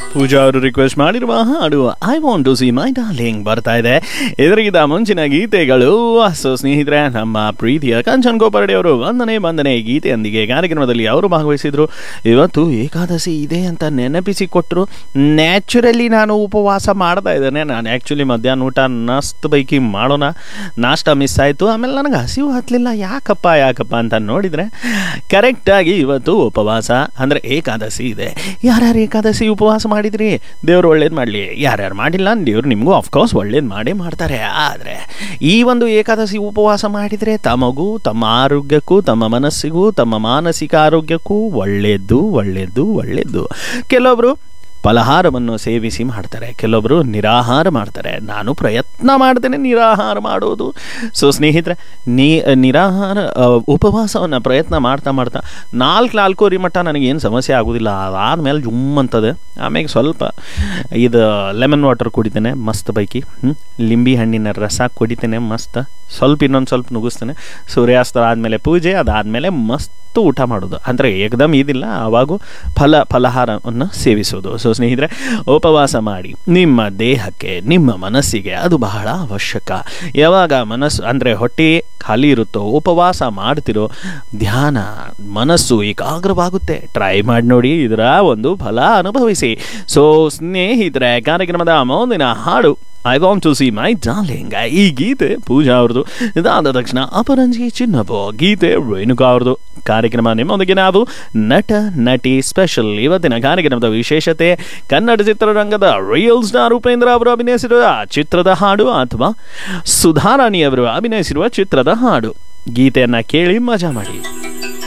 ಪೂಜಾ ಅವರು ರಿಕ್ವೆಸ್ಟ್ ಮಾಡಿರುವ ಹಾಡು I want to see my darling ಬರ್ತಾ ಇದೆ ಇದರಿಗಿಂತ ಮುಂಚಿನ ಗೀತೆಗಳು ಸೊ ಸ್ನೇಹಿತರೆ ನಮ್ಮ ಪ್ರೀತಿಯ ಕಂಚನ್ ಗೋಪರ್ಡೆ ಅವರು ವಂದನೆ ವಂದನೆ ಗೀತೆಯೊಂದಿಗೆ ಕಾರ್ಯಕ್ರಮದಲ್ಲಿ ಅವರು ಭಾಗವಹಿಸಿದ್ರು ಇವತ್ತು ಏಕಾದಶಿ ಇದೆ ಅಂತ ನೆನಪಿಸಿ ಕೊಟ್ಟರು ನ್ಯಾಚುರಲಿ ನಾನು ಉಪವಾಸ ಮಾಡ್ತಾ ಇದ್ದೇನೆ ನಾನು ಆ್ಯಕ್ಚುಲಿ ಮಧ್ಯಾಹ್ನ ಊಟ ನಸ್ತ್ ಬೈಕಿ ಮಾಡೋಣ ನಾಷ್ಟ ಮಿಸ್ ಆಯಿತು ಆಮೇಲೆ ನನಗೆ ಹಸಿವು ಹತ್ತಲಿಲ್ಲ ಯಾಕಪ್ಪ ಯಾಕಪ್ಪ ಅಂತ ನೋಡಿದರೆ ಕರೆಕ್ಟಾಗಿ ಇವತ್ತು ಉಪವಾಸ ಅಂದರೆ ಏಕಾದಶಿ ಇದೆ ಯಾರ್ಯಾರು ಏಕಾದಶಿ ಉಪವಾಸ ಮಾಡಿದ್ರಿ ದೇವ್ರು ಒಳ್ಳೇದು ಮಾಡಲಿ ಯಾರ್ಯಾರು ಮಾಡಿಲ್ಲ ದೇವ್ರು ನಿಮಗೂ ಅಫ್ಕೋರ್ಸ್ ಒಳ್ಳೇದು ಮಾಡೇ ಮಾಡ್ತಾರೆ ಆದರೆ ಈ ಒಂದು ಏಕಾದಶಿ ಉಪವಾಸ ಮಾಡಿದರೆ ತಮಗೂ ತಮ್ಮ ಆರೋಗ್ಯಕ್ಕೂ ತಮ್ಮ ಮನಸ್ಸಿಗೂ ತಮ್ಮ ಮಾನಸಿಕ ಆರೋಗ್ಯಕ್ಕೂ ಒಳ್ಳೆಯದು ಒಳ್ಳೆಯದು ಒಳ್ಳೆಯದು ಕೆಲವೊಬ್ಬರು ಫಲಹಾರವನ್ನು ಸೇವಿಸಿ ಮಾಡ್ತಾರೆ ಕೆಲವೊಬ್ಬರು ನಿರಾಹಾರ ಮಾಡ್ತಾರೆ ನಾನು ಪ್ರಯತ್ನ ಮಾಡ್ತೇನೆ ನಿರಾಹಾರ ಮಾಡೋದು ಸೊ ಸ್ನೇಹಿತರೆ ನೀ ನಿರಾಹಾರ ಉಪವಾಸವನ್ನು ಪ್ರಯತ್ನ ಮಾಡ್ತಾ ಮಾಡ್ತಾ ನಾಲ್ಕು ನಾಲ್ಕೂವರೆ ಮಟ್ಟ ನನಗೇನು ಸಮಸ್ಯೆ ಆಗೋದಿಲ್ಲ ಅದಾದಮೇಲೆ ಜುಮ್ ಅಂತದೆ ಆಮೇಲೆ ಸ್ವಲ್ಪ ಇದು ಲೆಮನ್ ವಾಟರ್ ಕುಡಿತೇನೆ ಮಸ್ತ್ ಬೈಕಿ ಹ್ಞೂ ಲಿಂಬಿ ಹಣ್ಣಿನ ರಸ ಕುಡಿತೇನೆ ಮಸ್ತ್ ಸ್ವಲ್ಪ ಇನ್ನೊಂದು ಸ್ವಲ್ಪ ನುಗ್ಗಿಸ್ತೇನೆ ಸೂರ್ಯಾಸ್ತ ಆದಮೇಲೆ ಪೂಜೆ ಅದಾದಮೇಲೆ ಮಸ್ತ್ ಊಟ ಮಾಡೋದು ಅಂದರೆ ಏಕದಮ್ ಇದಿಲ್ಲ ಆವಾಗೂ ಫಲ ಫಲಹಾರವನ್ನು ಸೇವಿಸೋದು ಸೊ ಸ್ನೇಹಿತರೆ ಉಪವಾಸ ಮಾಡಿ ನಿಮ್ಮ ದೇಹಕ್ಕೆ ನಿಮ್ಮ ಮನಸ್ಸಿಗೆ ಅದು ಬಹಳ ಅವಶ್ಯಕ ಯಾವಾಗ ಮನಸ್ಸು ಅಂದರೆ ಹೊಟ್ಟೆ ಖಾಲಿ ಇರುತ್ತೋ ಉಪವಾಸ ಮಾಡ್ತಿರೋ ಧ್ಯಾನ ಮನಸ್ಸು ಏಕಾಗ್ರವಾಗುತ್ತೆ ಟ್ರೈ ಮಾಡಿ ನೋಡಿ ಇದರ ಒಂದು ಫಲ ಅನುಭವಿಸಿ ಸೊ ಸ್ನೇಹಿತರೆ ಕಾರ್ಯಕ್ರಮದ ಮುಂದಿನ ಹಾಡು I want to see my darling ಈ ಗೀತೆ ಪೂಜಾ ಅವ್ರದ್ದು ಇದಾದ ತಕ್ಷಣ ಅಪರಂಜಿ ಚಿನ್ನಬೋ ಗೀತೆ ರೇಣುಕಾ ಅವ್ರದ್ದು ಕಾರ್ಯಕ್ರಮ ನಿಮ್ಮೊಂದಿಗೆ ನಾವು ನಟ ನಟಿ ಸ್ಪೆಷಲ್ ಇವತ್ತಿನ ಕಾರ್ಯಕ್ರಮದ ವಿಶೇಷತೆ ಕನ್ನಡ ಚಿತ್ರರಂಗದ ರಿಯಲ್ ಸ್ಟಾರ್ ಉಪೇಂದ್ರ ಅವರು ಅಭಿನಯಿಸಿರುವ ಚಿತ್ರದ ಹಾಡು ಅಥವಾ ಸುಧಾರಾಣಿ ಅವರು ಅಭಿನಯಿಸಿರುವ ಚಿತ್ರದ ಹಾಡು ಗೀತೆಯನ್ನ ಕೇಳಿ ಮಜಾ ಮಾಡಿ